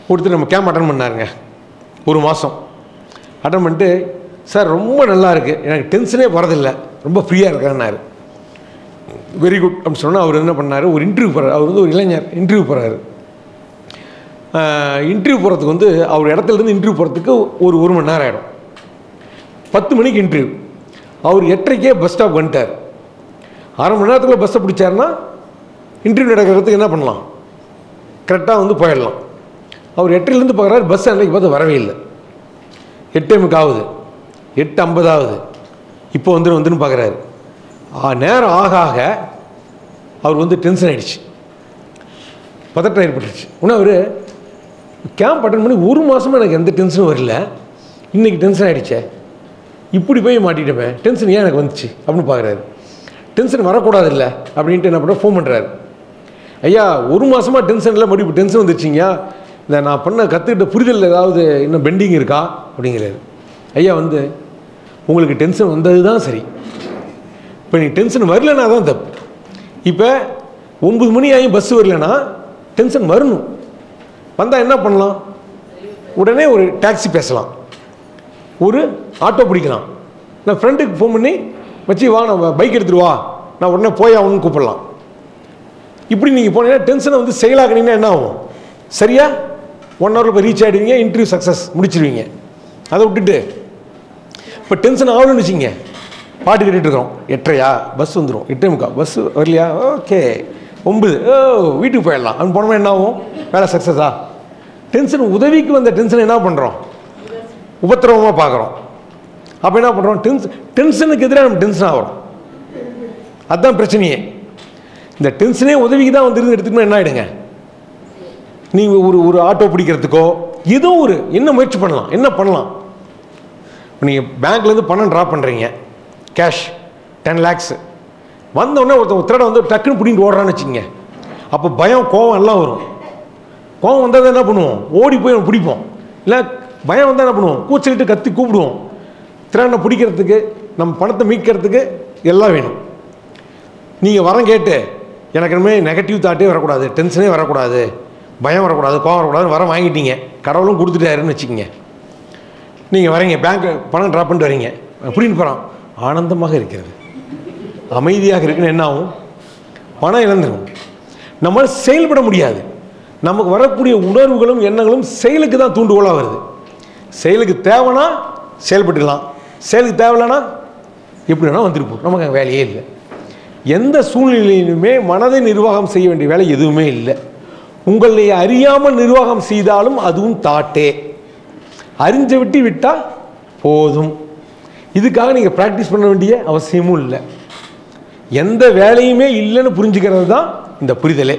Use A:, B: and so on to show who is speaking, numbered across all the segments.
A: ஒருத்தர் நம்ம camp attend பண்ணாருங்க ஒரு மாதம் அட்டன் பண்ணிட்டு சார் ரொம்ப நல்லா இருக்குது எனக்கு டென்ஷனே வரதில்லை ரொம்ப ஃப்ரீயாக இருக்கேன்னாரு வெரி குட் அப்படின்னு சொன்னால் அவர் என்ன பண்ணார் ஒரு இன்டர்வியூ போகிறார் அவர் வந்து ஒரு இளைஞர் இன்டர்வியூ போகிறாரு இன்டர்வியூ போகிறதுக்கு வந்து அவர் இடத்துல இருந்து இன்டர்வியூ போகிறதுக்கு ஒரு ஒரு மணி நேரம் ஆகிடும் பத்து மணிக்கு இன்டர்வியூ அவர் எட்டரைக்கே பஸ் ஸ்டாப் வந்துட்டார் அரை மணி நேரத்துக்குள்ள பஸ்ஸை பிடிச்சாருன்னா இன்டர்வியூ நடக்கிறதுக்கு என்ன பண்ணலாம் கரெக்டாக வந்து போயிடலாம் அவர் எட்டரைலேருந்து பார்க்குறாரு பஸ் அன்றைக்கு பார்த்து வரவே இல்லை எட்டு எமுக்கு ஆகுது எட்டு ஐம்பதாவது இப்போ வந்துடும் வந்துன்னு பார்க்குறாரு நேரம் ஆக ஆக அவர் வந்து டென்ஷன் ஆயிடுச்சு பதட்டம் ஏற்பட்டுருச்சு உடனே அவர் கேம்ப் அட்டன் பண்ணி ஒரு மாதமாக எனக்கு எந்த டென்ஷனும் வரல இன்றைக்கி டென்ஷன் ஆகிடுச்சே இப்படி போய் மாட்டிட்டமே டென்ஷன் ஏன் எனக்கு வந்துச்சு அப்படின்னு பார்க்குறாரு டென்ஷன் வரக்கூடாது இல்லை அப்படின்ட்டு என்ன பண்ண ஃபோன் பண்ணுறாரு ஐயா ஒரு மாதமாக டென்ஷன் இல்லை மறுபடியும் டென்ஷன் வந்துருச்சிங்க இந்த நான் பண்ண கற்றுக்கிட்ட புரிதல் ஏதாவது இன்னும் பெண்டிங் இருக்கா அப்படிங்கிறாரு ஐயா வந்து உங்களுக்கு டென்ஷன் வந்தது தான் சரி இப்போ நீ டென்ஷன் வரலனா தான் தப்பு இப்போ ஒம்பது மணி ஆகி பஸ் வரலனா டென்ஷன் வரணும் வந்தால் என்ன பண்ணலாம் உடனே ஒரு டாக்ஸி பேசலாம் ஒரு ஆட்டோ பிடிக்கலாம் நான் ஃப்ரெண்டுக்கு ஃபோன் பண்ணி வச்சு வா நான் பைக் எடுத்துட்டு வா நான் உடனே போய் ஆகணும்னு கூப்பிடலாம் இப்படி நீங்கள் போனீங்கன்னா டென்ஷனை வந்து செயலாக்குனீங்கன்னா என்ன ஆகும் சரியா ஒன் ஹவரில் போய் ரீச் ஆகிடுவீங்க இன்டர்வியூ சக்ஸஸ் முடிச்சிருவீங்க அதை விட்டுட்டு இப்போ டென்ஷன் ஆகணும்னு வச்சுங்க பாட்டு கேட்டுட்டு இருக்கிறோம் எட்டரையா பஸ் வந்துடும் எட்டே முக்கா பஸ் வரலையா ஓகே ஒம்பது ஓ வீட்டுக்கு போயிடலாம் அவன் போனோமா என்ன ஆகும் வேலை சக்ஸஸா டென்ஷன் உதவிக்கு வந்த டென்ஷன் என்ன பண்ணுறோம் உபத்திரவமாக பார்க்குறோம் அப்போ என்ன பண்ணுறோம் டென்ஷன் டென்ஷனுக்கு எதிராக நம்ம டென்ஷன் ஆகிறோம் அதுதான் பிரச்சனையே இந்த டென்ஷனே உதவிக்கு தான் வந்துருந்து எடுத்துக்கணும் என்ன ஆகிடுங்க நீங்கள் ஒரு ஒரு ஆட்டோ பிடிக்கிறதுக்கோ ஏதோ ஒரு என்ன முயற்சி பண்ணலாம் என்ன பண்ணலாம் இப்போ நீங்கள் பேங்க்லேருந்து பணம் ட்ரா பண்ணுறீங்க கேஷ் டென் லேக்ஸு வந்தோடனே ஒருத்தன் திருட வந்து டக்குன்னு பிடிங்கிட்டு ஓடுறான்னு வச்சுக்கோங்க அப்போ பயம் கோவம் எல்லாம் வரும் கோவம் வந்தால் என்ன பண்ணுவோம் ஓடி போய் அவனை பிடிப்போம் இல்லை பயம் வந்தால் என்ன பண்ணுவோம் கூச்சலிட்டு கத்தி கூப்பிடுவோம் திருடனை பிடிக்கிறதுக்கு நம்ம பணத்தை மீட்கிறதுக்கு எல்லாம் வேணும் நீங்கள் வரம் கேட்டு எனக்கு இனிமேல் நெகட்டிவ் தாட்டே வரக்கூடாது டென்ஷனே வரக்கூடாது பயம் வரக்கூடாது கோவம் வரக்கூடாதுன்னு வரம் வாங்கிட்டீங்க கடவுளும் கொடுத்துட்டாருன்னு வச்சுக்கோங்க நீங்கள் வரீங்க பேங்க் பணம் ட்ராப் பண்ணிட்டு வரீங்க அப்படின்னு போகிறான் ஆனந்தமாக இருக்கிறது அமைதியாக இருக்குன்னு என்ன ஆகும் பணம் இழந்துடும் நம்மளால் செயல்பட முடியாது நமக்கு வரக்கூடிய உணர்வுகளும் எண்ணங்களும் செயலுக்கு தான் தூண்டுகோலாக வருது செயலுக்கு தேவைன்னா செயல்பட்டுக்கலாம் செயலுக்கு தேவையில்லைன்னா எப்படி வேணால் வந்துருப்போம் நமக்கு அங்கே வேலையே இல்லை எந்த சூழ்நிலையிலுமே மனதை நிர்வாகம் செய்ய வேண்டிய வேலை எதுவுமே இல்லை உங்களை அறியாமல் நிர்வாகம் செய்தாலும் அதுவும் தாட்டே அறிஞ்ச விட்டு விட்டால் போதும் இதுக்காக நீங்கள் ப்ராக்டிஸ் பண்ண வேண்டிய அவசியமும் இல்லை எந்த வேலையுமே இல்லைன்னு புரிஞ்சுக்கிறது தான் இந்த புரிதலே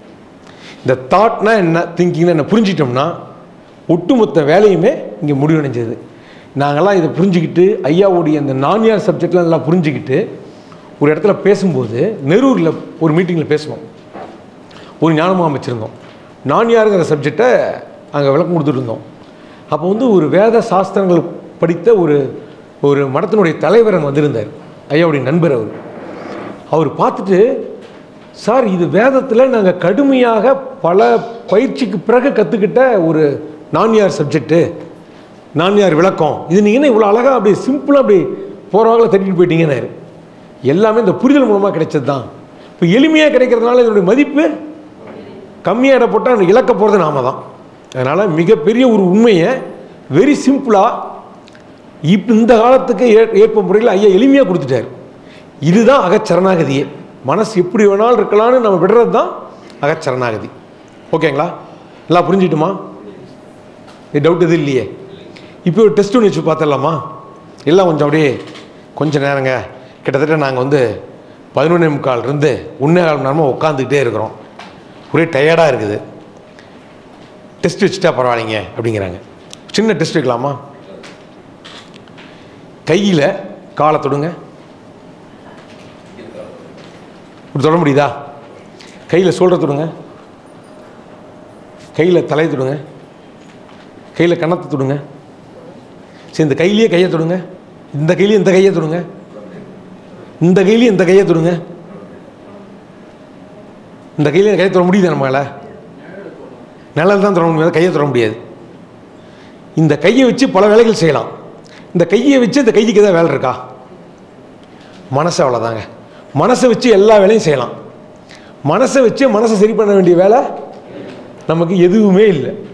A: இந்த தாட்னா என்ன திங்கிங்னா என்ன புரிஞ்சிட்டோம்னா ஒட்டுமொத்த வேலையுமே இங்கே முடிவடைஞ்சது நாங்கள்லாம் இதை புரிஞ்சுக்கிட்டு ஐயாவுடைய அந்த நான்யார் சப்ஜெக்ட்லாம் நல்லா புரிஞ்சுக்கிட்டு ஒரு இடத்துல பேசும்போது நெரூரில் ஒரு மீட்டிங்கில் பேசுவோம் ஒரு ஞானமாக அமைச்சிருந்தோம் நான்யாருங்கிற சப்ஜெக்டை அங்கே விளக்கம் கொடுத்துட்டு இருந்தோம் அப்போ வந்து ஒரு வேத சாஸ்திரங்கள் படித்த ஒரு ஒரு மடத்தினுடைய தலைவர் அங்கே வந்திருந்தார் ஐயாவுடைய நண்பர் அவர் அவர் பார்த்துட்டு சார் இது வேதத்தில் நாங்கள் கடுமையாக பல பயிற்சிக்கு பிறகு கற்றுக்கிட்ட ஒரு நான்யார் சப்ஜெக்ட்டு நான்யார் விளக்கம் இது நீங்கள் என்ன இவ்வளோ அழகாக அப்படி சிம்பிளாக அப்படி போகிறவாங்கள தட்டிட்டு போயிட்டீங்கன்னாரு எல்லாமே இந்த புரிதல் மூலமாக கிடைச்சது தான் இப்போ எளிமையாக கிடைக்கிறதுனால இதனுடைய மதிப்பு கம்மியாக இட போட்டால் அந்த இழக்க போகிறது நாம தான் அதனால் மிகப்பெரிய ஒரு உண்மையை வெரி சிம்பிளாக இப்போ இந்த காலத்துக்கு ஏ ஏற்ப முறையில் ஐயா எளிமையாக கொடுத்துட்டார் இதுதான் அகச்சரணாகதியே மனசு எப்படி வேணாலும் இருக்கலாம்னு நம்ம விடுறது தான் அகச்சரணாகதி ஓகேங்களா எல்லாம் புரிஞ்சிட்டுமா இது டவுட் எதுவும் இல்லையே இப்போ ஒரு டெஸ்ட் ஒன்று வச்சு பார்த்துடலாமா எல்லாம் கொஞ்சம் அப்படியே கொஞ்சம் நேரங்க கிட்டத்தட்ட நாங்கள் வந்து பதினொன்றே முக்கால் இருந்து ஒன்றே கால் மணி நேரமாக உட்காந்துக்கிட்டே இருக்கிறோம் ஒரே டயர்டாக இருக்குது டெஸ்ட் வச்சுட்டா பரவாயில்லைங்க அப்படிங்கிறாங்க சின்ன டெஸ்ட் வைக்கலாமா கையில் காலை தொடுங்க இப்படி தொட முடியுதா கையில் சோல்டர் தொடுங்க கையில் தலையை தொடுங்க கையில் கன்னத்தை தொடுங்க சரி இந்த கையிலேயே கையை தொடுங்க இந்த கையிலேயே இந்த கையை தொடுங்க இந்த கையிலேயே இந்த கையை தொடுங்க இந்த கையில கையை தொட முடியுது நம்மளால நிழல் தான் தொட முடியாது கையை தொட முடியாது இந்த கையை வச்சு பல வேலைகள் செய்யலாம் இந்த கையை வச்சு இந்த கைக்கு ஏதாவது வேலை இருக்கா மனசு அவ்வளோதாங்க மனசை வச்சு எல்லா வேலையும் செய்யலாம் மனசை வச்சு மனசை சரி பண்ண வேண்டிய வேலை நமக்கு எதுவுமே இல்லை